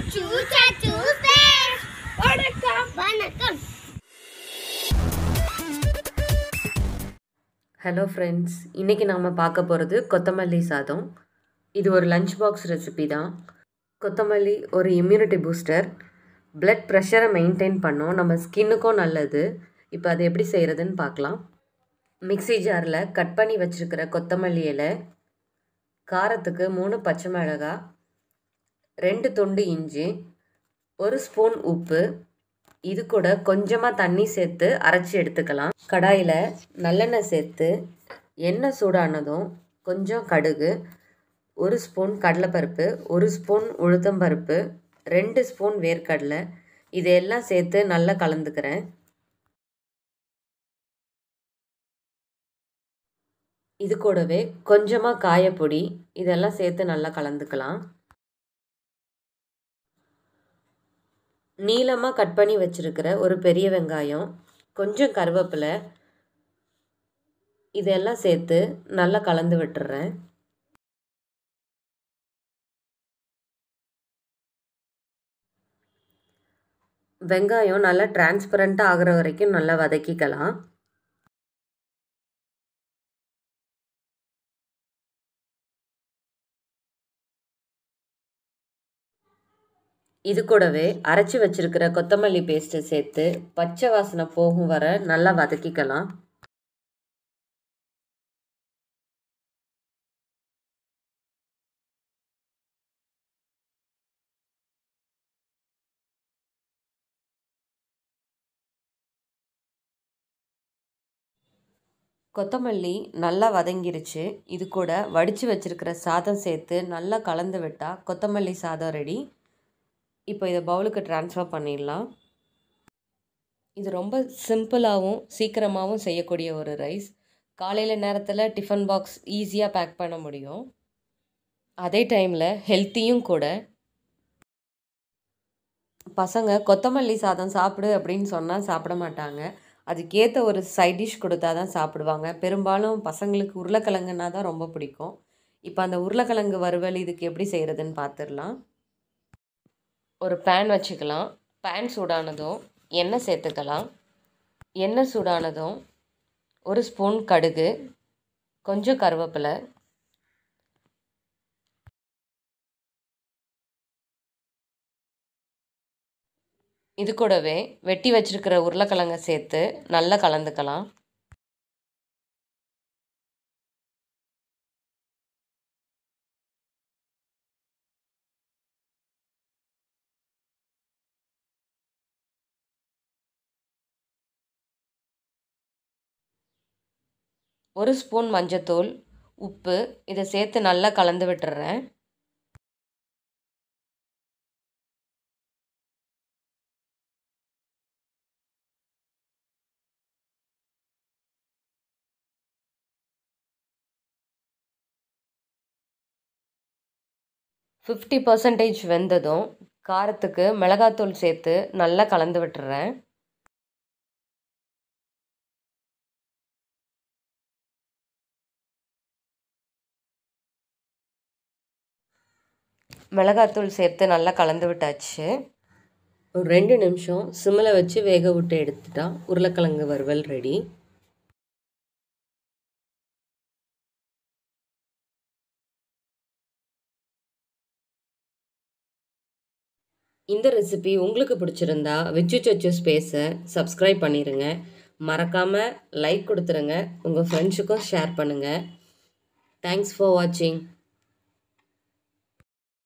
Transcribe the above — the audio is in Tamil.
அச்சு சச்சு பேஸ் வணக்கம் வணக்கம் ஹலோ ஃப்ரெண்ட்ஸ் இன்றைக்கி நாம் பார்க்க போகிறது கொத்தமல்லி சாதம் இது ஒரு லஞ்ச் பாக்ஸ் ரெசிபி தான் கொத்தமல்லி ஒரு இம்யூனிட்டி பூஸ்டர் பிளட் ப்ரெஷரை மெயின்டைன் பண்ணும் நம்ம ஸ்கின்னுக்கும் நல்லது இப்போ அது எப்படி செய்கிறதுன்னு பார்க்கலாம் மிக்ஸி ஜாரில் கட் பண்ணி வச்சுருக்கிற கொத்தமல்லி இலை காரத்துக்கு மூணு பச்சை மிளகாய் ரெண்டு துண்டு இஞ்சி ஒரு ஸ்பூன் உப்பு இது கூட கொஞ்சமாக தண்ணி சேர்த்து அரைச்சி எடுத்துக்கலாம் கடாயில் நல்லெண்ணெய் சேர்த்து எண்ணெய் சூடானதும் கொஞ்சம் கடுகு ஒரு ஸ்பூன் கடலைப்பருப்பு ஒரு ஸ்பூன் உளுத்தம்பருப்பு ரெண்டு ஸ்பூன் வேர்க்கடலை இதையெல்லாம் சேர்த்து நல்லா கலந்துக்கிறேன் இது கூடவே கொஞ்சமாக காயப்பொடி இதெல்லாம் சேர்த்து நல்லா கலந்துக்கலாம் நீளமாக கட் பண்ணி வச்சுருக்கிற ஒரு பெரிய வெங்காயம் கொஞ்சம் கருவேப்பிலை இதெல்லாம் சேர்த்து நல்லா கலந்து விட்டுறேன் வெங்காயம் நல்லா டிரான்ஸ்பரண்ட்டாக ஆகிற வரைக்கும் நல்லா வதக்கிக்கலாம் இது கூடவே அரைச்சி வச்சிருக்கிற கொத்தமல்லி பேஸ்ட்டை சேர்த்து பச்சை வாசனை போகும் வர நல்லா வதக்கிக்கலாம் கொத்தமல்லி நல்லா வதங்கிருச்சு இது கூட வடித்து வச்சிருக்கிற சாதம் சேர்த்து நல்லா கலந்து விட்டால் கொத்தமல்லி சாதம் ரெடி இப்போ இதை பவுலுக்கு ட்ரான்ஸ்ஃபர் பண்ணிடலாம் இது ரொம்ப சிம்பிளாகவும் சீக்கிரமாகவும் செய்யக்கூடிய ஒரு ரைஸ் காலையில் நேரத்தில் டிஃபன் பாக்ஸ் ஈஸியாக பேக் பண்ண முடியும் அதே டைமில் ஹெல்த்தியும் கூட பசங்க கொத்தமல்லி சாதம் சாப்பிடு அப்படின்னு சொன்னால் சாப்பிட மாட்டாங்க அதுக்கேற்ற ஒரு சைட் டிஷ் கொடுத்தா தான் சாப்பிடுவாங்க பெரும்பாலும் பசங்களுக்கு உருளைக்கிழங்குனா தான் ரொம்ப பிடிக்கும் இப்போ அந்த உருளைக்கிழங்கு வறுவல் இதுக்கு எப்படி செய்கிறதுன்னு பார்த்துடலாம் ஒரு பேன் வச்சுக்கலாம் பேன் சூடானதும் எண்ணெய் சேர்த்துக்கலாம் எண்ணெய் சூடானதும் ஒரு ஸ்பூன் கடுகு கொஞ்சம் கருவேப்பிலை இது கூடவே வெட்டி வச்சிருக்கிற உருளைக்கிழங்க சேர்த்து நல்லா கலந்துக்கலாம் ஒரு ஸ்பூன் மஞ்சத்தூள் உப்பு இதை சேர்த்து நல்லா கலந்து விட்டுறேன் ஃபிஃப்டி பர்சன்டேஜ் வெந்ததும் காரத்துக்கு மிளகாத்தூள் சேர்த்து நல்லா கலந்து விட்டுறேன் மிளகாத்தூள் சேர்த்து நல்லா கலந்து விட்டாச்சு ஒரு ரெண்டு நிமிஷம் சிம்மில் வச்சு வேக விட்டு எடுத்துட்டா உருளைக்கிழங்கு வறுவல் ரெடி இந்த ரெசிபி உங்களுக்கு பிடிச்சிருந்தா விச்சு சொச்சு ஸ்பேஸை சப்ஸ்கிரைப் பண்ணிடுங்க மறக்காமல் லைக் கொடுத்துருங்க உங்கள் ஃப்ரெண்ட்ஸுக்கும் ஷேர் பண்ணுங்கள் தேங்க்ஸ் ஃபார் வாட்சிங்